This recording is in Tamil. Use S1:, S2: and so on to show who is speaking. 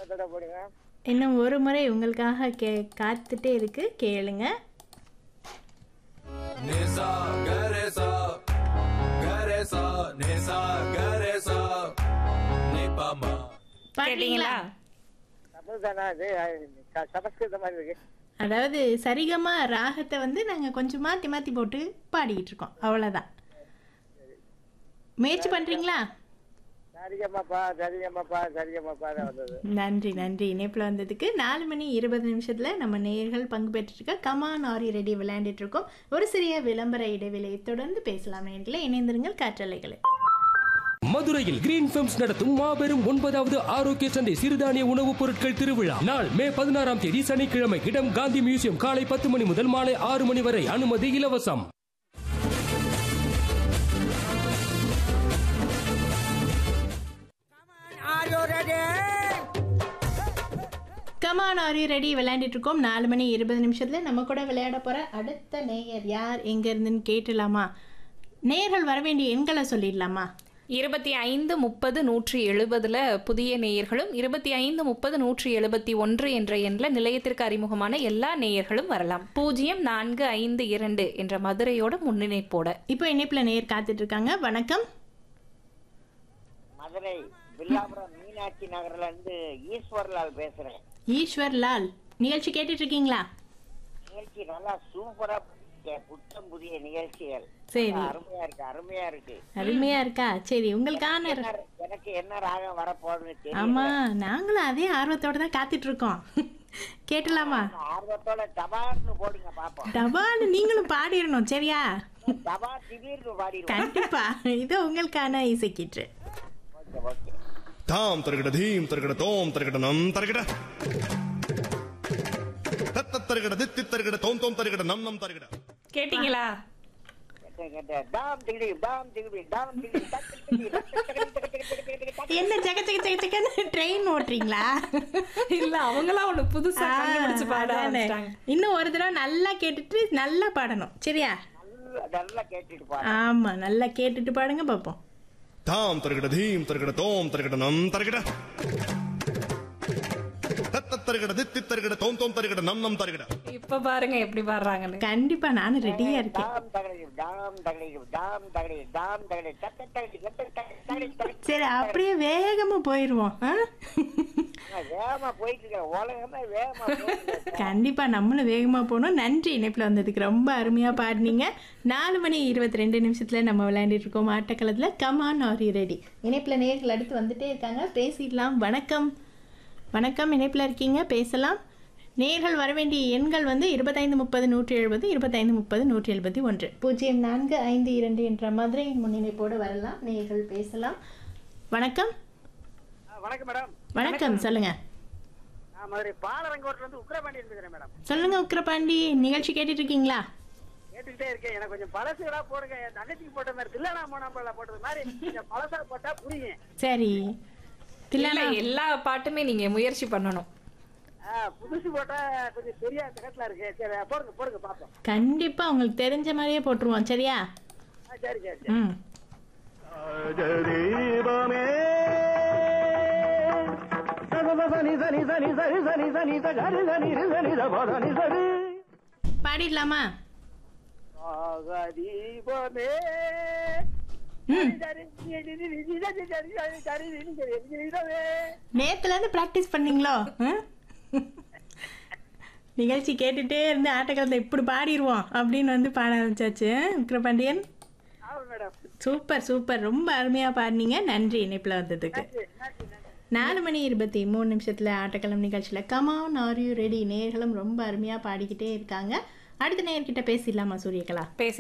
S1: இன்னொரு போடுங்க
S2: இன்னும் ஒரு முறை உங்களுக்காக கே காத்துட்டே இருக்கு கேளுங்க
S3: Nisa Garesa Garesa Nisa Garesa Nipama
S2: பாத்தீங்களா
S1: தமிழ் தானா இது க- சமஸ்கிருத மாதிரி இருக்கு
S2: அதாவது சரிகமா ராகத்தை வந்து நாங்க கொஞ்சம் மாத்தி மாத்தி போட்டு பாடிக்கிட்டு இருக்கோம் அவ்வளவுதான் முயற்சி பண்றீங்களா
S1: சரிகம்மாப்பா சரிகம்மாப்பா சரிகம்மாப்பா தான் வந்தது
S2: நன்றி நன்றி இணைப்பில் வந்ததுக்கு நாலு மணி இருபது நிமிஷத்தில் நம்ம நேயர்கள் பங்கு பெற்றுருக்க கமான் ஆரி ரெடி விளையாண்டுட்டு இருக்கோம் ஒரு சிறிய விளம்பர இடைவேளையை தொடர்ந்து பேசலாம் நேர்களை இணைந்திருங்கள் காற்றலைகளை
S4: மதுரையில் கிரீன் ஃபிலிம்ஸ் நடத்தும் மாபெரும் ஒன்பதாவது ஆரோக்கிய சந்தை சிறுதானிய உணவுப் பொருட்கள் திருவிழா நாள் மே பதினாறாம் தேதி சனிக்கிழமை இடம் காந்தி மியூசியம் காலை பத்து மணி முதல் மாலை ஆறு மணி வரை அனுமதி இலவசம்
S2: கமான் ஆரி ரெடி விளையாண்டுட்டு இருக்கோம் நாலு மணி இருபது நிமிஷத்தில் நம்ம கூட விளையாட போகிற அடுத்த நேயர் யார் எங்க இருந்துன்னு கேட்டலாமா நேயர்கள் வர வேண்டிய எண்களை சொல்லிடலாமா
S5: இருபத்தி ஐந்து முப்பது நூற்றி எழுபதுல புதிய நேயர்களும் இருபத்தி ஐந்து முப்பது நூற்றி எழுபத்தி ஒன்று என்ற எண்ணில் நிலையத்திற்கு அறிமுகமான எல்லா நேயர்களும் வரலாம் பூஜ்ஜியம் நான்கு ஐந்து இரண்டு என்ற மதுரையோட முன்னிணைப்போட
S2: இப்போ இணைப்பில் நேயர் காத்துட்டு இருக்காங்க வணக்கம்
S1: மதுரை வில்லாபுரம் மீனாட்சி நகர்ல இருந்து ஈஸ்வர்லால் பேசுறேன்
S2: ஈஸ்வர் லால் நிகழ்ச்சி கேட்டுட்டு இருக்கீங்களா
S1: நிகழ்ச்சி நல்லா சூப்பரா இருக்கு. புத்தம் புதிய நிகழ்ச்சிகள்
S2: சரி
S1: அருமையா இருக்கு அருமையா இருக்கு
S2: அருமையா இருக்கா சரி உங்களுக்கான
S1: என்ன- எனக்கு என்ன ராகம் வரப்போகுதுன்னு தெரியும்
S2: ஆமா நாங்களும் அதே ஆர்வத்தோட தான் காத்துட்டு இருக்கோம் கேட்டலாமா
S1: ஆர்வத்தோட தபார்னு போடுங்க பாப்போம்
S2: டபான்னு நீங்களும் பாடிடணும் சரியா
S1: தபா திடீர்னு பாடிடுவோம்
S2: கண்டிப்பா இது உங்களுக்கான இசைக்கீற்று
S1: ஓகே ஓகே
S6: தாம் தருகிட தீம் தருகிட தோம் தருகிட நம் தருகிட தத்த தருகிட தித்தி தருகிட தோம் தோம் தருகிட நம் நம் தருகிட
S5: கேட்டீங்களா
S1: கேட்டேன் கேட்டேன் டாம் திகிடி டாம் திகிடி டாம் திகிடி டக் டக் திகிடி, டக் டக் டக் டக் டக் டக் டக் டக் டக்.
S2: என்ன ஜக ஜக ஜக ஜகன்னு ட்ரெயின் ஓட்டுறீங்களா
S5: இல்ல அவங்களா ஒண்ணு புதுசா
S2: ஆ,
S5: கண்டுபிடிச்சு பாட
S2: அதானே.
S5: ஆரம்பிச்சிட்டாங்க
S2: இன்னும் ஒரு தடவை நல்லா கேட்டுட்டு நல்லா பாடணும் சரியா
S1: நல்லா நல்லா கேட்டுட்டு பாரு
S2: ஆமா நல்லா கேட்டுட்டு பாடுங்க பாப்போம்
S6: தாம் தருகிட தீம் தருகிட தோம் தருகிட நம் தருகிட தத்த தருகிட தித்தி தருகிட தோம் தோம் தருகிட நம் நம் தருகிட
S5: இப்ப பாருங்க எப்படி பாடுறாங்கன்னு
S2: கண்டிப்பா நானும் ரெடியா இருக்கேன்
S1: டாம் தகடி டாம் தகடி டாம் தகடி டாம் தகடி டக் டக் தகடி டக் டக் டக் தகடி டக்
S2: சரி அப்படியே வேகமா போயிருவோம் ஆ?
S1: நான் வேகமா போயிட்டு இருக்கேன் உலகமே வேகமா போயிட்டு இருக்கு.
S2: கண்டிப்பா நம்மளும் வேகமா போகணும் நன்றி இணைப்புல வந்ததுக்கு ரொம்ப அருமையா பாடினீங்க நாலு மணி இருபத்தி ரெண்டு நிமிஷத்துல நம்ம விளையாண்டுட்டு இருக்கோம் ஆட்டக்களத்துல கமான் ஆர் ரெடி இணைப்புல நேர்கள் அடுத்து வந்துட்டே இருக்காங்க பேசிடலாம் வணக்கம் வணக்கம் இணைப்புல இருக்கீங்க பேசலாம் நேர்கள் வர வேண்டிய எண்கள் வந்து இருபத்தைந்து முப்பது நூற்றி எழுபது இருபத்தைந்து முப்பது நூற்றி எழுபத்தி ஒன்று பூஜ்ஜியம் நான்கு ஐந்து இரண்டு என்ற மதுரையின் முன்னிணைப்போடு வரலாம் நேர்கள் பேசலாம் வணக்கம்
S1: ஆ, வணக்கம் மேடம்
S2: வணக்கம் சொல்லுங்க
S1: நான் மதுரை பாலரங்கோட்டில இருந்து உக்ரபாண்டி இருக்கிறேன் மேடம்
S2: சொல்லுங்க உக்கிரபாண்டி நிகழ்ச்சி கேட்டுட்டு இருக்கீங்களா
S1: கேட்டுக்கிட்டே இருக்கேன் எனக்கு கொஞ்சம் பழசுகளா போடுங்க என் தங்கச்சிக்கு போட்ட மாதிரி தில்லனா மோனாம்பல போட்டது மாதிரி கொஞ்சம் பழசா போட்டா புரியும்
S2: சரி
S5: இல்ல
S2: தில்லானா
S5: எல்லா பாட்டுமே நீங்க முயற்சி பண்ணணும்
S1: ஆ, புதுசு போட்டா கொஞ்சம் பெரிய தகட்டில இருக்கு சரி போடுங்க போடுங்க பாப்போம்
S2: கண்டிப்பா உங்களுக்கு தெரிஞ்ச மாதிரியே போட்டுருவோம் சரியா
S1: ஆ, சரி சரி சரி
S2: ம் பாடிடலாமா
S1: ஆகாதீபமே
S2: ம்
S1: சரி, சரி, சரி, சரி, சரி, சரி, சரி, சரி, சரி, சரி, சரி, சரி.
S2: நேத்துல இருந்து பிராக்டிஸ் பண்ணீங்களோ ம்? நிகழ்ச்சி கேட்டுட்டே இருந்து ஆட்டக்காலத்தை இப்படி பாடிடுவோம் அப்படின்னு வந்து பாட ஆரம்பிச்சாச்சு உக்கிரபாண்டியன்
S1: ஆமா மேடம்
S2: சூப்பர் சூப்பர் ரொம்ப அருமையா பாடினீங்க நன்றி இணைப்புல வந்ததுக்கு
S1: நன்றி, நன்றி, நன்றி.
S2: நாலு மணி இருபத்தி மூணு நிமிஷத்துல ஆட்டக்களம் நிகழ்ச்சியில கமான் ஆர் யூ ரெடி நேர்களும் ரொம்ப அருமையா பாடிக்கிட்டே இருக்காங்க அடுத்த நேர்கிட்ட பேசிடலாமா சூரியகலா
S5: பேசி